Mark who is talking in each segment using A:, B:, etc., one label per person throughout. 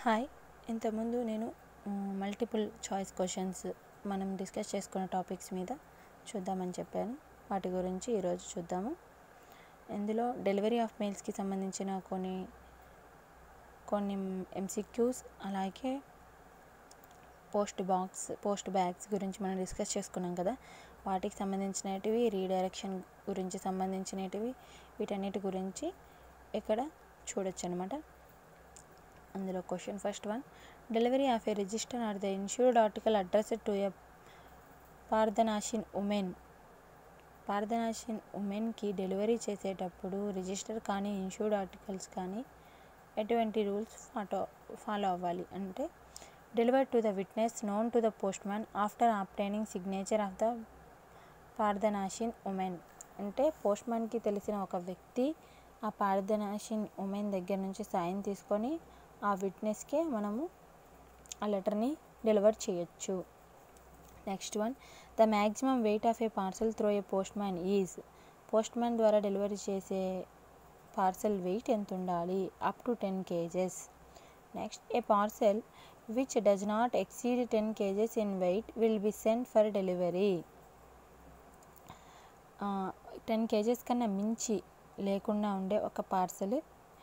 A: Hi ఇంతకుముందు నేను multiple choice questions మనం డిస్కస్ చేసుకున్న టాపిక్స్ మీద చూద్దామని చెప్పాను వాటి గురించి ఈరోజు చూద్దాము ఇందులో డెలివరీ ఆఫ్ మెయిల్స్కి సంబంధించిన కొన్ని కొన్ని ఎంసీక్యూస్ అలాగే పోస్ట్ బాక్స్ పోస్ట్ బ్యాగ్స్ గురించి మనం డిస్కస్ చేసుకున్నాం కదా వాటికి సంబంధించినటివి రీడైరెక్షన్ గురించి సంబంధించినటివి వీటన్నిటి గురించి ఇక్కడ చూడొచ్చు అనమాట అందులో question first one delivery of a register or the insured article addressed to a pardanashin women pardanashin ఉమెన్కి డెలివరీ చేసేటప్పుడు రిజిస్టర్ కానీ ఇన్షూర్డ్ ఆర్టికల్స్ కానీ ఎటువంటి రూల్స్ ఫాలో ఫాలో అవ్వాలి అంటే delivered to the witness known to the postman after obtaining signature of the pardanashin women అంటే పోస్ట్ మ్యాన్కి తెలిసిన ఒక వ్యక్తి ఆ పార్దనాషిన్ ఉమెన్ దగ్గర నుంచి సైన్ తీసుకొని ఆ విట్నెస్కే మనము ఆ లెటర్ని డెలివర్ చేయొచ్చు next one the maximum weight of a parcel through a postman is postman ద్వారా డెలివరీ చేసే పార్సల్ వెయిట్ ఎంత ఉండాలి up to ten kgs next a parcel which does not exceed ten kgs in weight will be send for delivery ten kgs కన్నా మించి లేకుండా ఉండే ఒక parcel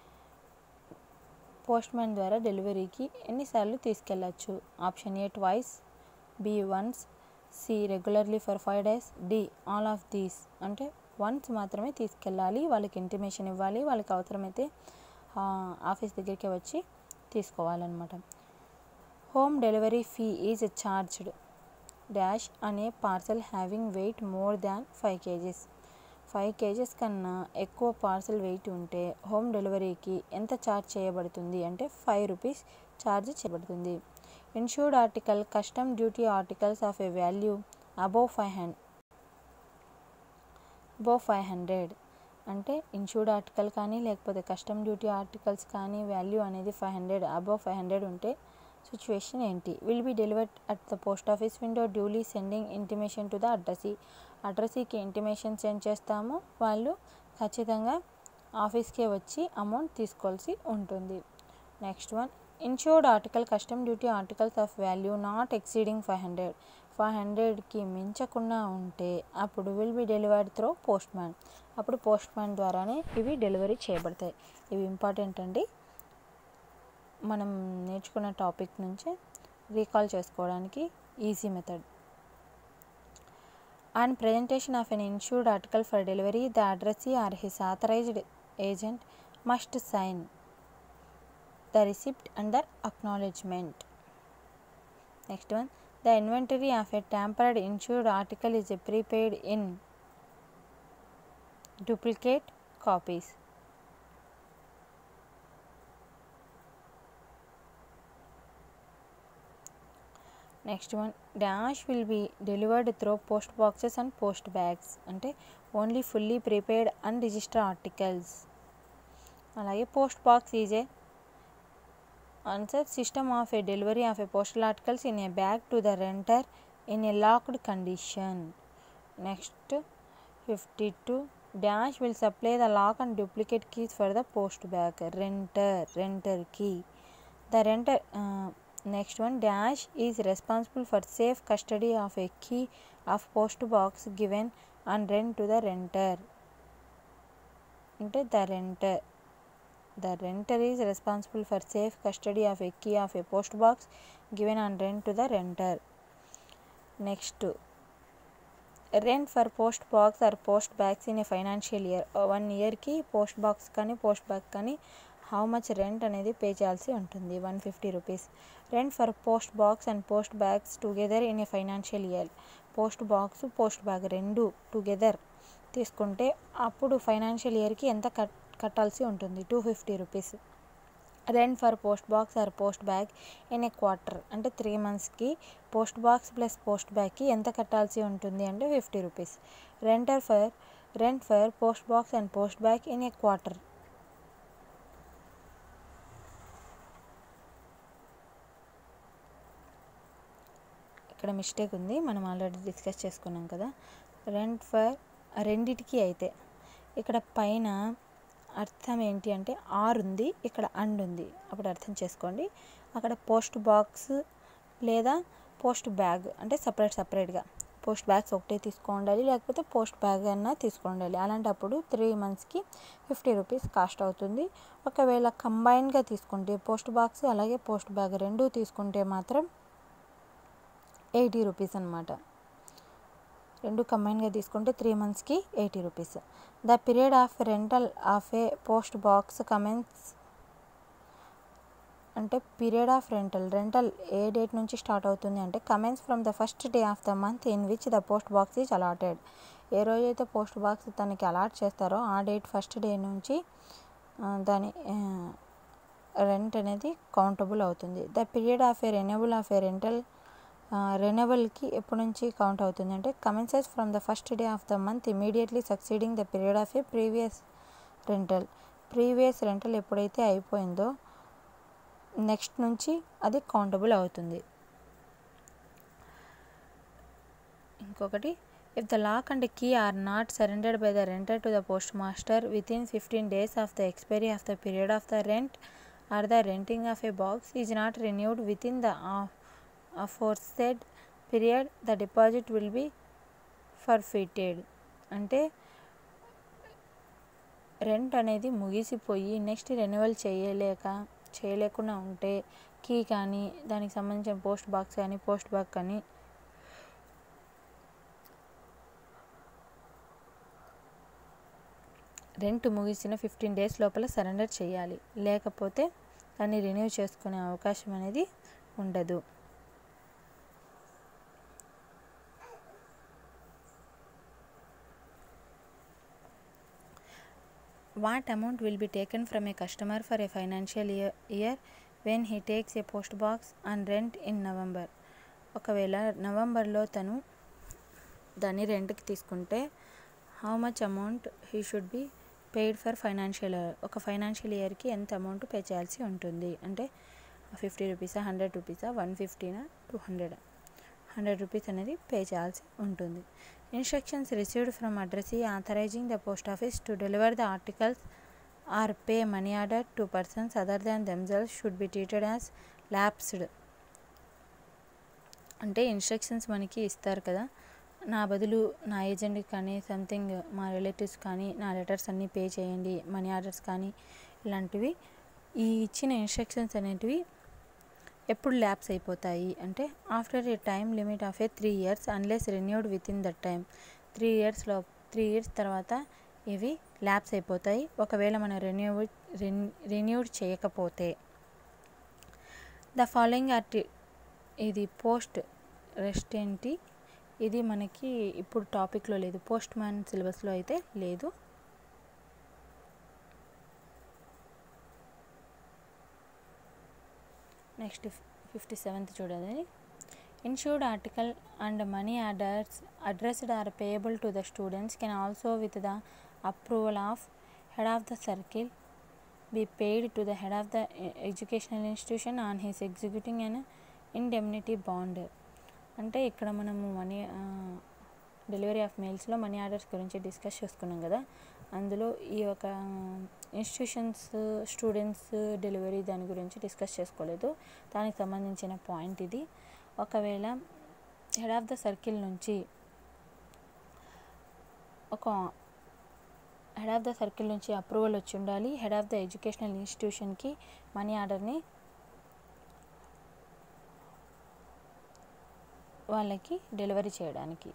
A: post postman ద్వారా డెలివరీకి ఎన్నిసార్లు తీసుకెళ్ళచ్చు option A twice B once C regularly for five days D all of these అంటే వన్స్ మాత్రమే తీసుకెళ్ళాలి వాళ్ళకి ఇంటిమేషన్ ఇవ్వాలి వాళ్ళకి అవసరమైతే ఆఫీస్ దగ్గరికి వచ్చి తీసుకోవాలన్నమాట home delivery fee is charged dash అనే parcel having weight more than five kgs five kgs కన్నా ఎక్కువ పార్సల్ వెయిట్ ఉంటే హోమ్ డెలివరీకి ఎంత ఛార్జ్ చేయబడుతుంది అంటే ఫైవ్ రూపీస్ ఛార్జ్ చేయబడుతుంది insured article custom duty articles of a value above five hundred above five hundred అంటే ఇన్షూర్డ్ ఆర్టికల్ కానీ లేకపోతే కస్టమ్ డ్యూటీ ఆర్టికల్స్ కానీ వాల్యూ అనేది five hundred above five hundred ఉంటే సిచ్యువేషన్ ఏంటి will be delivered at the post office window duly sending intimation to the addressee అడ్రసీకి intimation send చేస్తాము వాళ్ళు ఖచ్చితంగా ఆఫీస్కే వచ్చి అమౌంట్ తీసుకోవాల్సి ఉంటుంది next one insured article custom duty articles of value not exceeding five hundred five హండ్రెడ్కి మించకుండా ఉంటే అప్పుడు will be delivered through postman అప్పుడు పోస్ట్ మ్యాన్ ద్వారానే ఇవి డెలివరీ చేయబడతాయి ఇవి ఇంపార్టెంట్ అండి మనం నేర్చుకున్న టాపిక్ నుంచి రీకాల్ చేసుకోవడానికి easy method and presentation of an insured article for delivery the addressee or his authorised agent must sign the receipt and the acknowledgement next one the inventory of a tampered insured article is prepaid in duplicate copies next one dash will be delivered through post boxes and post bags అంటే only fully prepaid and register articles అలాగే post box is a answer system of a delivery of a postal articles in a bag to the renter in a locked condition next fifty two dash will supply the lock and duplicate keys for the post bag renter renter key the renter next one dash is responsible for safe custody of a key of post box given and rent to the renter అంటే the renter the renter is responsible for safe custody of a key of a post box given and rent to the renter next rent for post box or post bags in a financial year one ఇయర్కి post box కానీ post bag కానీ how much rent అనేది pay చేయాల్సి ఉంటుంది one fifty rupees rent for post box and post bags together in a financial year post box post bag రెండు together తీసుకుంటే అప్పుడు financial ఇయర్కి ఎంత కట్ కట్టాల్సి ఉంటుంది two fifty rupees rent for post box or post bag in a quarter అంటే three మంత్స్కి పోస్ట్ బాక్స్ ప్లస్ పోస్ట్ బ్యాగ్కి ఎంత కట్టాల్సి ఉంటుంది అంటే fifty rupees renter for rent for post box and post bag in a quarter ఇక్కడ mistake ఉంది మనం ఆల్రెడీ డిస్కస్ చేసుకున్నాం కదా రెంట్ ఫర్ రెండిటికి అయితే ఇక్కడ పైన అర్థం ఏంటి అంటే ఆర్ ఉంది ఇక్కడ అండ్ ఉంది అప్పుడు అర్థం చేసుకోండి అక్కడ పోస్ట్ బాక్స్ లేదా పోస్ట్ బ్యాగ్ అంటే సపరేట్ సపరేట్గా పోస్ట్ బ్యాగ్స్ ఒకటే తీసుకోండాలి లేకపోతే పోస్ట్ బ్యాగ్ అన్నా తీసుకోండాలి అలాంటప్పుడు త్రీ మంత్స్కి ఫిఫ్టీ రూపీస్ కాస్ట్ అవుతుంది ఒకవేళ కంబైన్గా తీసుకుంటే పోస్ట్ బాక్స్ అలాగే పోస్ట్ బ్యాగ్ రెండు తీసుకుంటే మాత్రం ఎయిటీ రూపీస్ అనమాట రెండు కంబైన్గా తీసుకుంటే త్రీ మంత్స్కి eighty rupees the period of rental of a post box commence అంటే పీరియడ్ ఆఫ్ రెంటల్ రెంటల్ ఏ డేట్ నుంచి స్టార్ట్ అవుతుంది అంటే commence from the first day of the month in which the post box is allotted ఏ రోజైతే post box తనకి allot చేస్తారో ఆ డేట్ ఫస్ట్ డే నుంచి దాని రెంట్ అనేది కౌంటబుల్ అవుతుంది the period of a renewable of a rental రెన్యువల్కి ఎప్పటి నుంచి కౌంట్ అవుతుంది అంటే commences from the first day of the month immediately succeeding the period of a previous rental previous rental ఎప్పుడైతే అయిపోయిందో నెక్స్ట్ నుంచి అది కౌంటబుల్ అవుతుంది ఇంకొకటి if the lock and key are not surrendered by the renter to the post master within fifteen days of the expiry of the period of the rent or the renting of a box is not renewed within the aforesaid period the deposit will be forfeited అంటే rent అనేది ముగిసిపోయి next renewal చేయలేక చేయలేకుండా ఉంటే key కానీ దానికి సంబంధించిన post box కానీ post bag కానీ రెంట్ ముగిసిన ఫిఫ్టీన్ డేస్ లోపల సరెండర్ చేయాలి లేకపోతే దాన్ని రెన్యూ చేసుకునే అవకాశం అనేది ఉండదు what amount will be taken from a customer for a financial year, year when he takes a post box and rent in November ఒకవేళ నవంబర్లో తను దాన్ని రెంట్కి తీసుకుంటే how much amount he should be paid for financial year ఒక financial ఇయర్కి ఎంత amount pay చేయాల్సి ఉంటుంది అంటే ఫిఫ్టీ రూపీసా హండ్రెడ్ రూపీసా వన్ ఫిఫ్టీనా టూ హండ్రెడ్ హండ్రెడ్ రూపీస్ అనేది పే చేయాల్సి ఉంటుంది instructions received from addressee authorising the post office to deliver the articles or pay money order to persons other than themselves should be treated as lapsed అంటే instructions మనకి ఇస్తారు కదా నా బదులు నా ఏజెంట్కి కానీ సంథింగ్ మా రిలేటివ్స్ కానీ నా లెటర్స్ అన్నీ పే చేయండి మనీ ఆర్డర్స్ కానీ ఇలాంటివి ఈ ఇచ్చిన ఇన్స్ట్రక్షన్స్ అనేటివి ఎప్పుడు ల్యాప్స్ అయిపోతాయి అంటే after a time limit of a three years unless renewed within that time three ఇయర్స్లో త్రీ ఇయర్స్ తర్వాత ఇవి ల్యాప్స్ అయిపోతాయి ఒకవేళ మనం రెన్యూ రెన్యూడ్ చేయకపోతే ద ఫాలోయింగ్ ఆర్టి ఇది పోస్ట్ రెస్టెంటీ ఇది మనకి ఇప్పుడు టాపిక్లో లేదు పోస్ట్ మ్యాన్ సిలబస్లో అయితే లేదు నెక్స్ట్ ఫిఫ్టీ సెవెంత్ చూడాలి insured article and money orders addressed or payable to the students can also with the approval of head of the circle be paid to the head of the educational institution on his executing an indemnity bond అంటే ఇక్కడ మనము money delivery of మెయిల్స్లో money orders గురించి discuss చేసుకున్నాం కదా అందులో ఈ యొక్క ఇన్స్టిట్యూషన్స్ స్టూడెంట్స్ డెలివరీ దాని గురించి డిస్కస్ చేసుకోలేదు దానికి సంబంధించిన పాయింట్ ఇది ఒకవేళ హెడ్ ఆఫ్ ద సర్కిల్ నుంచి ఒక హెడ్ ఆఫ్ ద సర్కిల్ నుంచి అప్రూవల్ వచ్చి ఉండాలి హెడ్ ఆఫ్ ద ఎడ్యుకేషనల్ ఇన్స్టిట్యూషన్కి మనీ ఆర్డర్ని వాళ్ళకి డెలివరీ చేయడానికి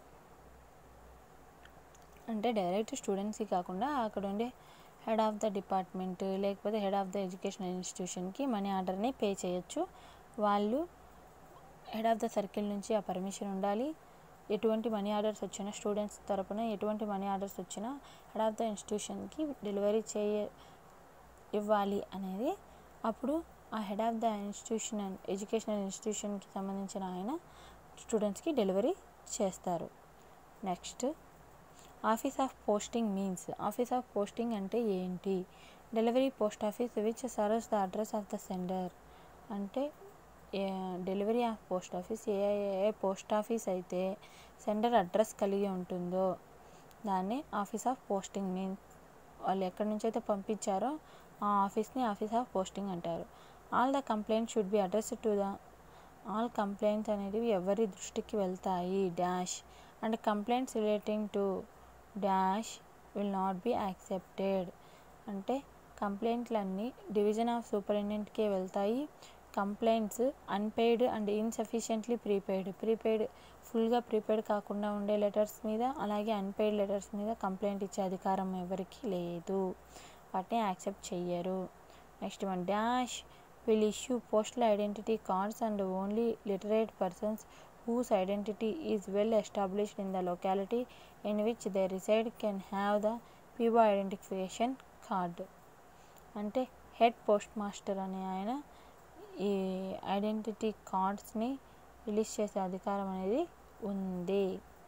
A: అంటే డైరెక్ట్ స్టూడెంట్స్కి కాకుండా అక్కడ ఉండే హెడ్ ఆఫ్ ద డిపార్ట్మెంట్ లేకపోతే హెడ్ ఆఫ్ ద ఎడ్యుకేషనల్ ఇన్స్టిట్యూషన్కి మనీ ఆర్డర్ని పే చేయొచ్చు వాళ్ళు హెడ్ ఆఫ్ ద సర్కిల్ నుంచి ఆ పర్మిషన్ ఉండాలి ఎటువంటి మనీ ఆర్డర్స్ వచ్చినా స్టూడెంట్స్ తరపున ఎటువంటి మనీ ఆర్డర్స్ వచ్చినా హెడ్ ఆఫ్ ద ఇన్స్టిట్యూషన్కి డెలివరీ చేయ ఇవ్వాలి అనేది అప్పుడు ఆ head of the institution educational ఇన్స్టిట్యూషన్కి సంబంధించిన ఆయన స్టూడెంట్స్కి డెలివరీ చేస్తారు next office of posting means office of posting అంటే ఏంటి delivery post office which serves the address of the sender అంటే delivery of post office a a post office అయితే sender address కలిగి ఉంటుందో దాన్ని ఆఫీస్ ఆఫ్ పోస్టింగ్ మీన్స్ వాళ్ళు ఎక్కడి నుంచి అయితే పంపించారో ఆ ఆఫీస్ని ఆఫీస్ ఆఫ్ పోస్టింగ్ అంటారు all the complaint should be address to the all complaints అనేటివి ఎవరి దృష్టికి వెళ్తాయి dash and complaints relating to dash will not be accepted అంటే కంప్లైంట్లన్నీ డివిజన్ ఆఫ్ సూపరింటెండెంట్కే వెళ్తాయి complaints unpaid and insufficiently prepaid prepaid ఫుల్గా ప్రీపెయిడ్ కాకుండా ఉండే లెటర్స్ మీద అలాగే అన్పెయిడ్ లెటర్స్ మీద కంప్లైంట్ ఇచ్చే అధికారం ఎవరికి లేదు వాటిని యాక్సెప్ట్ చెయ్యరు next one dash will issue postal identity cards and only literate persons whose identity is well established in the locality in which they reside can have the PO identification card. అంటే head post master అనే ఆయన ఈ identity కార్డ్స్ని release చేసే అధికారం అనేది ఉంది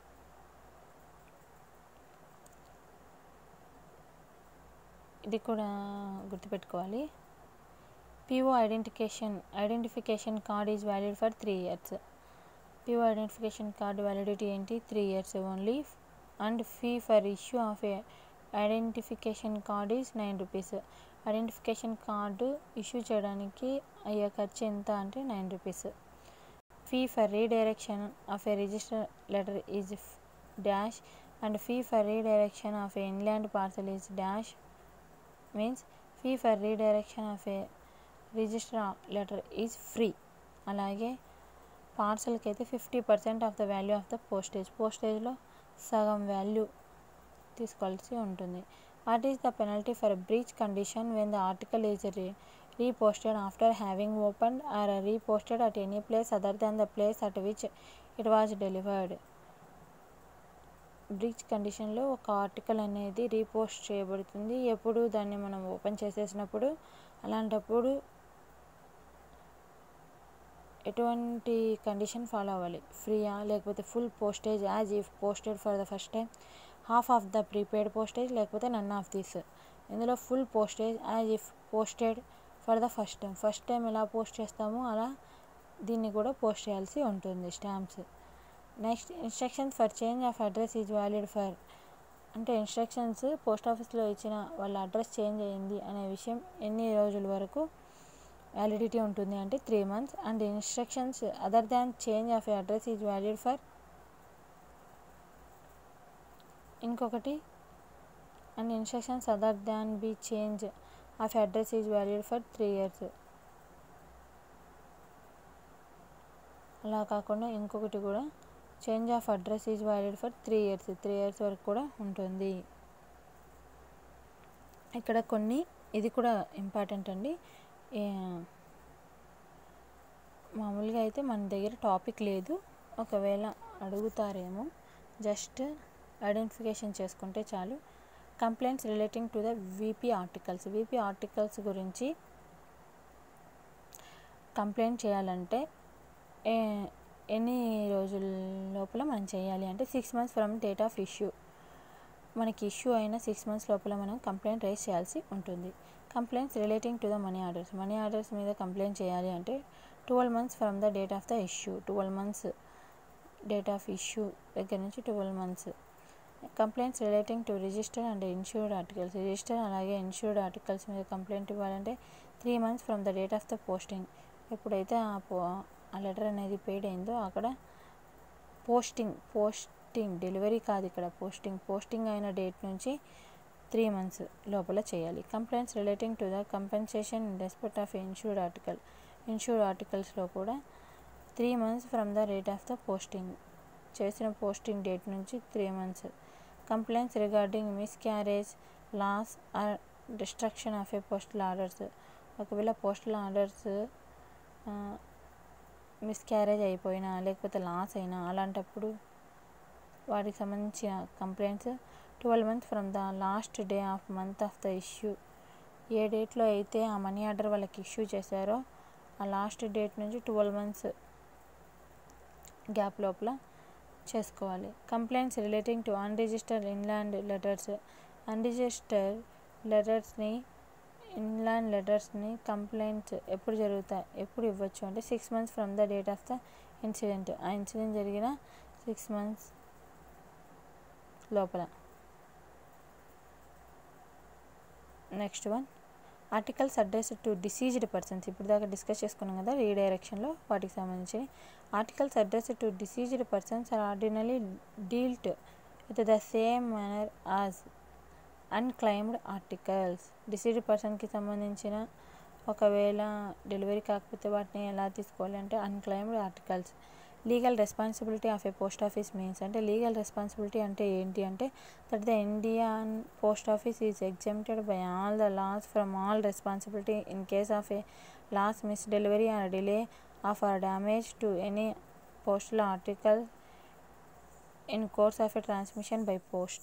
A: ఇది కూడా గుర్తుపెట్టుకోవాలి PO identification identification card is valid for three years PO identification card validity ఏంటి three years only and fee for issue of a identification card is nine rupees identification card issue చేయడానికి అయ్యే ఖర్చు ఎంత అంటే nine rupees fee for redirection of a register letter is dash and fee for redirection of a inland parcel is dash means fee for redirection of a register letter is free అలాగే పార్సల్కి అయితే fifty percent of the value of the postage పోస్టేజ్లో సగం value తీసుకోవాల్సి ఉంటుంది what is the penalty for breach condition when the article is re reposted after having open or reposted at any place other than the place at which it was delivered breach కండిషన్లో ఒక article అనేది repost చేయబడుతుంది ఎప్పుడు దాన్ని మనం open చేసేసినప్పుడు అలాంటప్పుడు ఎటువంటి condition follow అవ్వాలి ఫ్రీయా లేకపోతే full postage as if posted for the first time half of the prepaid postage లేకపోతే నన్ ఆఫ్ దిస్ ఇందులో full postage as if posted for the first time first time ఎలా post చేస్తామో అలా దీన్ని కూడా పోస్ట్ చేయాల్సి ఉంటుంది stamps next instructions for change of address is valid for అంటే ఇన్స్ట్రక్షన్స్ పోస్ట్ ఆఫీస్లో ఇచ్చిన వాళ్ళ అడ్రస్ చేంజ్ అయ్యింది అనే విషయం ఎన్ని రోజుల వరకు వ్యాలిడిటీ ఉంటుంది అంటే three months and instructions other than change of address is valid for ఇంకొకటి and instructions other than be change of address is valid for three years అలా కాకుండా ఇంకొకటి కూడా change of address is valid for three years three years వరకు కూడా ఉంటుంది ఇక్కడ కొన్ని ఇది కూడా ఇంపార్టెంట్ అండి మామూలుగా అయితే మన దగ్గర టాపిక్ లేదు ఒకవేళ అడుగుతారేమో జస్ట్ ఐడెంటిఫికేషన్ చేసుకుంటే చాలు complaints relating to the VP articles VP articles గురించి కంప్లైంట్ చేయాలంటే ఎన్ని రోజుల లోపల మనం చేయాలి అంటే six months from date of issue మనకి ఇష్యూ అయిన సిక్స్ మంత్స్ లోపల మనం కంప్లైంట్ రైజ్ చేయాల్సి ఉంటుంది complaints relating to the money orders money orders మీద కంప్లైంట్ చేయాలి అంటే twelve months from the date of the issue twelve months date of issue దగ్గర నుంచి twelve months complaints relating to register and insured articles register అలాగే insured articles మీద complaint ఇవ్వాలంటే three months from the date of the posting ఎప్పుడైతే ఆ పో ఆ letter అనేది పేడ్ అయిందో అక్కడ పోస్టింగ్ పోస్టింగ్ డెలివరీ కాదు ఇక్కడ పోస్టింగ్ పోస్టింగ్ అయిన డేట్ నుంచి త్రీ మంత్స్ లోపల చేయాలి complaints relating to the compensation in respect of insured article insured ఆర్టికల్స్లో కూడా three months from the rate of the posting చేసిన పోస్టింగ్ డేట్ నుంచి three months complaints regarding miscarriage loss or destruction of a postal orders ఒకవేళ postal orders miscarriage అయిపోయినా లేకపోతే loss అయినా అలాంటప్పుడు వాటికి సంబంధించిన complaints twelve months from the last day of month of the issue a డేట్లో అయితే ఆ మనీ ఆర్డర్ వాళ్ళకి ఇష్యూ చేశారో ఆ లాస్ట్ డేట్ నుంచి ట్వెల్వ్ మంత్స్ గ్యాప్ లోపల చేసుకోవాలి complaints relating to unregistered inland letters unregistered లెటర్స్ని ఇన్లాండ్ లెటర్స్ని కంప్లైంట్స్ ఎప్పుడు జరుగుతాయి ఎప్పుడు ఇవ్వచ్చు అంటే six months from the date of the incident ఆ ఇన్సిడెంట్ జరిగిన సిక్స్ మంత్స్ లోపల next one articles address to deceased persons ఇప్పుడు దాకా డిస్కస్ చేసుకున్నాం కదా రీడైరెక్షన్లో వాటికి సంబంధించి articles address to deceased persons are ordinarily dealt with the same manner as unclaimed articles deceased పర్సన్కి సంబంధించిన ఒకవేళ డెలివరీ కాకపోతే వాటిని ఎలా తీసుకోవాలి అంటే unclaimed articles legal responsibility of a post office means అంటే లీగల్ రెస్పాన్సిబిలిటీ అంటే ఏంటి అంటే that the Indian post office is exempted by all the laws from all responsibility in case of a loss misdelivery or delay of or damage to any postal article in course of a transmission by post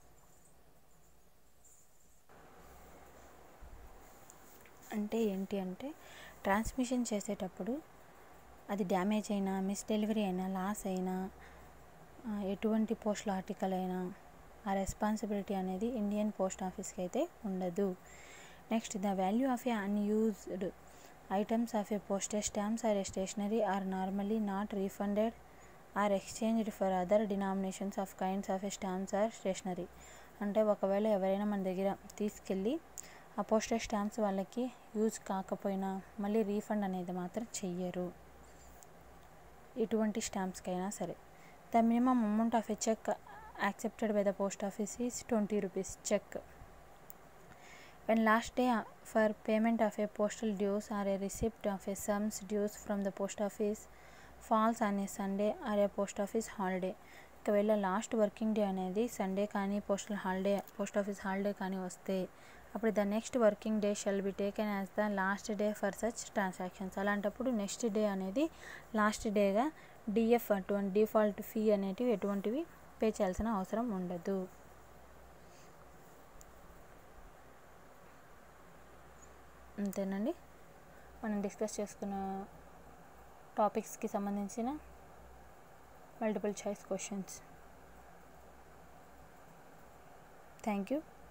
A: అంటే ఏంటి అంటే transmission చేసేటప్పుడు అది damage అయినా miss delivery అయినా loss అయినా ఎటువంటి postal article అయినా ఆ రెస్పాన్సిబిలిటీ అనేది ఇండియన్ పోస్ట్ ఆఫీస్కి అయితే ఉండదు next the value of a unused items of a postage stamps or a stationery are normally not refunded or exchanged for other denominations of kinds of a stamps or stationery అంటే ఒకవేళ ఎవరైనా మన దగ్గర తీసుకెళ్ళి ఆ పోస్టేజ్ స్టాంప్స్ వాళ్ళకి use కాకపోయినా మళ్ళీ రీఫండ్ అనేది మాత్రం చెయ్యరు ఎటువంటి స్టాంప్స్కైనా సరే the minimum amount of a cheque accepted by the post office is twenty rupees cheque when last day for payment of a postal dues or a receipt of a sums dues from the post office falls on a Sunday or a post office holiday ఒకవేళ last working day అనేది Sunday కానీ postal holiday post office holiday కానీ వస్తే అప్పుడు the next working day shall be taken as the last day for such transactions అలాంటప్పుడు next day అనేది last డేగా DF అటువంటి డిఫాల్ట్ ఫీ అనేటివి ఎటువంటివి పే చేయాల్సిన అవసరం ఉండదు అంతేనండి మనం డిస్కస్ చేసుకున్న టాపిక్స్కి సంబంధించిన multiple choice questions thank you